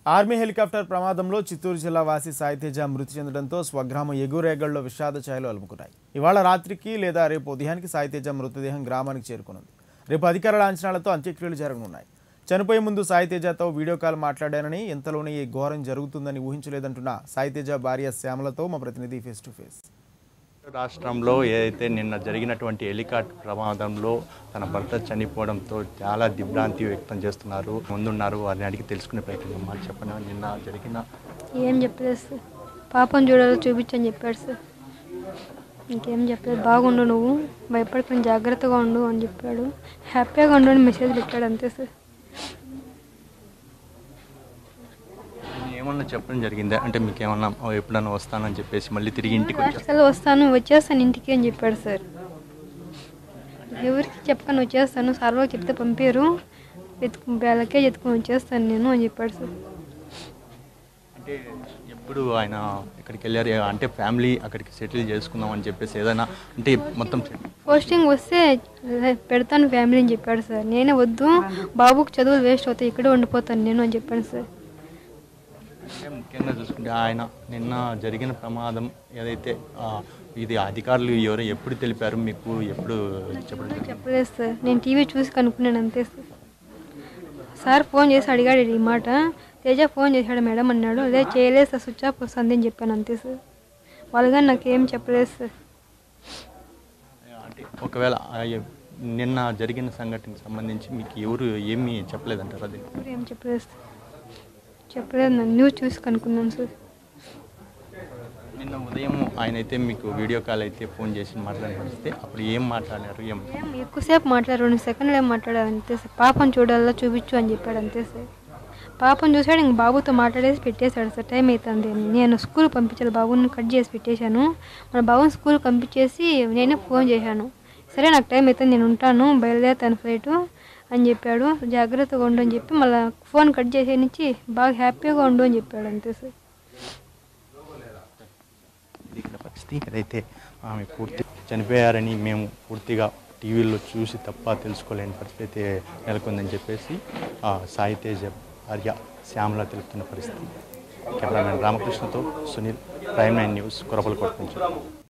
Army helicopter ప్రమాదంలో చిత్తూరు జిల్లా వాసి సాయితేజ మృతి చెందడంతో స్వగ్రామం ఎగురేగల్లో విషాద ఛాయలు అలుముకున్నాయి ఇవాళ రాత్రికి లేదా రేపు ఉదయానికి సాయితేజ మృతదేహం గ్రామానికి చేరుకునుంది రేపు అధికారుల అంచనాలతో అంత్యక్రియలు జరగనున్నాయి చనిపోయే ముందు సాయితేజతో వీడియో కాల్ మాట్లాడానని ఇంతలోనే ఈ ఘోరం జరుగుతుందని ఊహించలేదంటున్న సాయితేజ భార్య శ్యామలతో మా ప్రతినిధి ఫేస్ టు ఫేస్ రాష్ట్రంలో ఏదైతే నిన్న జరిగినటువంటి హెలికాప్టర్ ప్రమాదంలో తన భర్త చనిపోవడంతో చాలా దిగ్భ్రాంతి వ్యక్తం చేస్తున్నారు ముందున్నారు వారిని అడిగి తెలుసుకునే ప్రయత్నం మాకు చెప్పండి నిన్న జరిగిన ఏం చెప్పలేదు సార్ పాపం చూడాలో చూపించని చెప్పాడు సార్ ఇంకేం చెప్పలేదు బాగుండు నువ్వు భయపడకుండా జాగ్రత్తగా ఉండు అని చెప్పాడు హ్యాపీగా ఉండు అని మెసేజ్ పెట్టాడు అంతే సార్ ఏమన్నా చెప్పడం జరిగిందా అంటే మీకు ఏమన్నా "ఓ, ఎప్పుడన్నా వస్తానని చెప్పేసి మళ్ళీ తిరిగి ఇంటికి వచ్చారు అసలు వస్తాను వచ్చేస్తాను ఇంటికి అని చెప్పాడు సార్ ఎవరికి చెప్పకని వచ్చేస్తాను సార్వాకి చెప్తే పంపారు ఎత్తుకు వేళకే ఎత్తుకుని వచ్చేస్తాను నేను అని చెప్పాడు సార్ అంటే ఎప్పుడు ఆయన ఇక్కడికి వెళ్ళారు అంటే ఫ్యామిలీ అక్కడికి సెటిల్ చేసుకుందాం అని చెప్పేసి ఏదైనా అంటే మొత్తం settle- పోస్టింగ్ వస్తే పెడతాను ఫ్యామిలీ అని చెప్పాడు సార్ నేనే వద్దు బాబుకి చదువులు వేస్ట్ అవుతాయి ఇక్కడే ఉండిపోతాను నేను అని చెప్పాను సార్ అంటే ముఖ్యంగా చూసుకుంటే ఆయన నిన్న జరిగిన ప్రమాదం ఏదైతే ఆ, ఇది అధికారులు ఎవరు ఎప్పుడు తెలిపారు మీకు ఎప్పుడు చెప్పడం జరిగింది? చెప్పలేదు సార్ నేను టీవీ చూసి కనుక్కున్నాను అంతే సార్ సార్ ఫోన్ చేసి అడిగాడు ఈ మాట తేజ ఫోన్ చేశాడు మేడం అన్నాడు అదే చేయలేదు సార్ స్విచ్ ఆఫ్ వస్తుంది అని చెప్పాను అంతే సార్ వాళ్ళు కానీ నాకేం చెప్పలేదు సార్ అంటే ఒకవేళ ఆ ఎ- నిన్న జరిగిన సంఘటనకి సంబంధించి మీకు ఎవరు ఏమీ చెప్పలేదంటారు అది ఎవరు ఏం చెప్పలేదు సార్ చెప్పలేదు నన్ను న్యూస్ చూసి కనుక్కున్నాను సార్ నిన్న ఉదయం ఆయన అయితే మీకు వీడియో కాల్ అయితే ఫోన్ చేసి మాట్లాడిస్తే అప్పుడు ఏం మాట్లాడారు ఏం ఏం ఎక్కువసేపు మాట్లాడారు రెండు సెకండ్లు ఏం మాట్లాడారు అంతే సార్ పాపం చూడాలా చూపించు అని చెప్పాడు అంతే సార్ పాపం చూశాడు ఇంక బాబుతో మాట్లాడేసి పెట్టేశాడు సార్ టైం అవుతుంది అని నేను స్కూల్ పంపించాలి బాబుని కట్ చేసి పెట్టేశాను మన బాబుని స్కూల్ పంపించేసి నేనే ఫోన్ చేశాను సరే నాకు టైం అవుతుంది నేను ఉంటాను బయలుదేరుతాను ఫ్లైట్ అని చెప్పాడు జాగ్రత్తగా ఉండు అని చెప్పి మళ్ళీ ఫోన్ కట్ చేసేనిచ్చి బాగా హ్యాపీగా ఉండు అని చెప్పాడు అంతే సార్ ఇది ఇక్కడ పరిస్థితి ఏదైతే ఆమె పూర్తి చనిపోయారని మేము పూర్తిగా టీవీలో చూసి తప్ప తెలుసుకోలేని పరిస్థితి అయితే నెలకొందని చెప్పేసి ఆ, సాయి తేజ భార్య శ్యామల తెలుపుతున్న పరిస్థితి కెమెరామెన్ రామకృష్ణతో Sunil prime nine news Korapalakota నుంచి